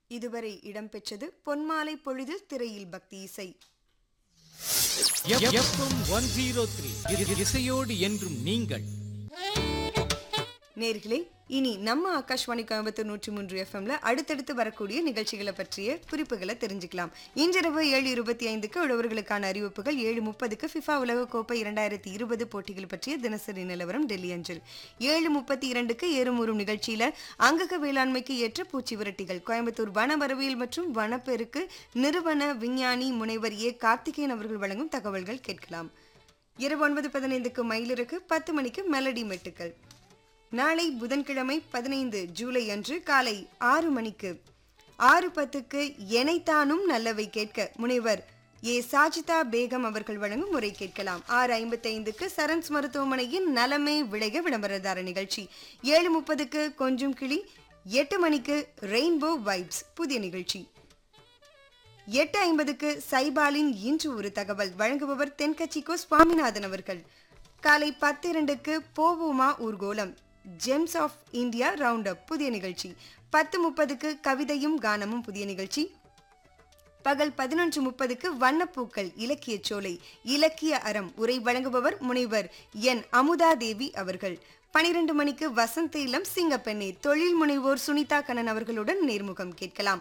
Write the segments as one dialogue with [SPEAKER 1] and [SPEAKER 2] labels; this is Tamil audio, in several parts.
[SPEAKER 1] இதுவரை இடம்பெற்றது பொன்மாலை பொழுதில் திரையில் பக்தி இசை
[SPEAKER 2] எஃப்எம் ஒன் ஜீரோ த்ரீ இசையோடு என்றும் நீங்கள்
[SPEAKER 1] நேர்களே இனி நம்ம ஆகாஷ்வாணி கோயம்புத்தூர் நூற்றி மூன்று எஃப்எம்ல அடுத்தடுத்து வரக்கூடிய நிகழ்ச்சிகளை பற்றிய குறிப்புகளை தெரிஞ்சுக்கலாம் இன்றிரவு ஏழு இருபத்தி ஐந்துக்கு உழவர்களுக்கான அறிவிப்புகள் ஏழு முப்பதுக்கு ஃபிஃபா உலகக்கோப்பை இரண்டாயிரத்தி இருபது போட்டிகள் பற்றிய தினசரி நிலவரம் டெல்லி அஞ்சல் ஏழு முப்பத்தி இரண்டுக்கு ஏறுமுறும் நிகழ்ச்சியில அங்கக வேளாண்மைக்கு ஏற்ற பூச்சி விரட்டிகள் கோயம்புத்தூர் வன வரவியல் மற்றும் வனப்பெருக்கு நிறுவன விஞ்ஞானி முனைவர் ஏ கார்த்திகேயன் அவர்கள் வழங்கும் தகவல்கள் கேட்கலாம் இரவு ஒன்பது பதினைந்துக்கு மயிலிறக்கு பத்து மணிக்கு மெலடி மெட்டுக்கள் நாளை புதன்கிழமை பதினைந்து ஜூலை அன்று காலை ஆறு மணிக்கு ஆறு பத்துக்கு எனைத்தானும் நல்லவை கேட்க முனைவர் ஏ சாஜிதா பேகம் அவர்கள் வழங்கும் முறை கேட்கலாம் ஆறு ஐம்பத்தைந்துக்கு சரண்ஸ் மருத்துவமனையின் நலமே விளைக விளம்பரதார நிகழ்ச்சி ஏழு முப்பதுக்கு கொஞ்சம் கிளி எட்டு மணிக்கு ரெயின்போ வைப்ஸ் புதிய நிகழ்ச்சி எட்டு ஐம்பதுக்கு சைபாலின் இன்று ஒரு தகவல் வழங்குபவர் தென்கட்சிக்கோ சுவாமிநாதன் அவர்கள் காலை பத்து இரண்டுக்கு போவோமா ஊர்கோலம் gems of India round up புதிய நிகழ்ச்சி பத்து முப்பதுக்கு கவிதையும் கானமும் புதிய நிகழ்ச்சி பகல் பதினொன்று முப்பதுக்கு வண்ணப்பூக்கள் இலக்கிய சோலை இலக்கிய அறம் உரை வழங்குபவர் முனைவர் என் அமுதா தேவி அவர்கள் பனிரெண்டு மணிக்கு வசந்த இளம் சிங்கப்பெண்ணே தொழில் முனைவோர் சுனிதா கண்ணன் அவர்களுடன் நேர்முகம் கேட்கலாம்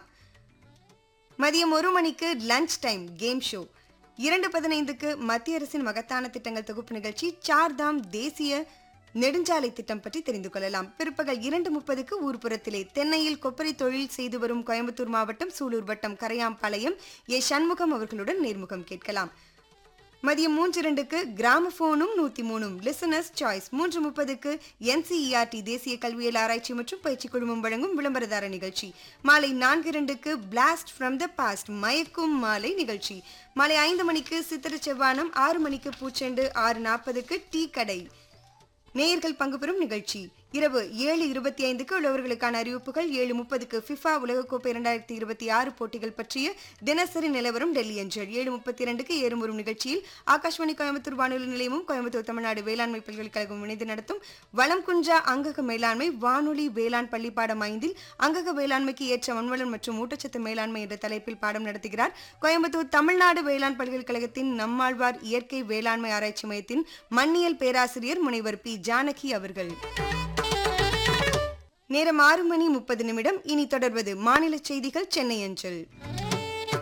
[SPEAKER 1] மதியம் ஒரு மணிக்கு லஞ்ச் டைம் கேம் ஷோ இரண்டு பதினைந்துக்கு மத்திய அரசின் மகத்தான திட்டங்கள் தொகுப்பு நிகழ்ச்சி சார்தாம் தேசிய நெடுஞ்சாலை திட்டம் பற்றி தெரிந்து கொள்ளலாம் பிற்பகல் இரண்டு முப்பதுக்கு ஊர்ப்புறத்திலே தென்னையில் கொப்பரை தொழில் செய்து வரும் கோயம்புத்தூர் மாவட்டம் சூலூர் வட்டம் கரையாம்பாளையம் ஏ சண்முகம் அவர்களுடன் நேர்முகம் கேட்கலாம் மதியம் மூன்று இரண்டுக்கு கிராமபோனும் நூத்தி மூணும் லிசனர்ஸ் சாய்ஸ் மூன்று முப்பதுக்கு என்சிஇஆர்டி தேசிய கல்வியல் ஆராய்ச்சி மற்றும் பயிற்சி குழுமம் வழங்கும் விளம்பரதார நிகழ்ச்சி மாலை நான்கு இரண்டுக்கு பிளாஸ்ட் ஃப்ரம் த பாஸ்ட் மயக்கும் மாலை நிகழ்ச்சி மாலை ஐந்து மணிக்கு சித்திர செவ்வானம் ஆறு மணிக்கு பூச்செண்டு ஆறு நாற்பதுக்கு டீ கடை நேயர்கள் பங்கு பெறும் நிகழ்ச்சி இரவு ஏழு இருபத்தி ஐந்துக்கு உள்ளவர்களுக்கான அறிவிப்புகள் ஏழு முப்பதுக்கு ஃபிஃபா உலகக்கோப்பை இரண்டாயிரத்தி இருபத்தி ஆறு போட்டிகள் பற்றிய தினசரி நிலவரம் டெல்லி அஞ்சல் ஏழு முப்பத்தி இரண்டுக்கு ஏறுமுறும் நிகழ்ச்சியில் ஆகாஷ்வாணி கோயம்புத்தூர் வானொலி நிலையமும் கோயம்புத்தூர் தமிழ்நாடு வேளாண்மை பல்கலைக்கழகம் இணைந்து நடத்தும் வளம் குன்றா அங்கக மேலாண்மை வானொலி வேளாண் பள்ளி பாடம் ஐந்தில் அங்கக வேளாண்மைக்கு ஏற்ற மண்வளம் மற்றும் ஊட்டச்சத்து மேலாண்மை என்ற தலைப்பில் பாடம் நடத்துகிறார் கோயம்புத்தூர் தமிழ்நாடு வேளாண் பல்கலைக்கழகத்தின் நம்மாழ்வார் இயற்கை வேளாண்மை ஆராய்ச்சி மையத்தின் மண்ணியல் பேராசிரியர் முனைவர் பி ஜானகி அவர்கள் நேரம் ஆறு மணி முப்பது நிமிடம் இனி தொடர்வது மாநில செய்திகள் சென்னை அஞ்சல்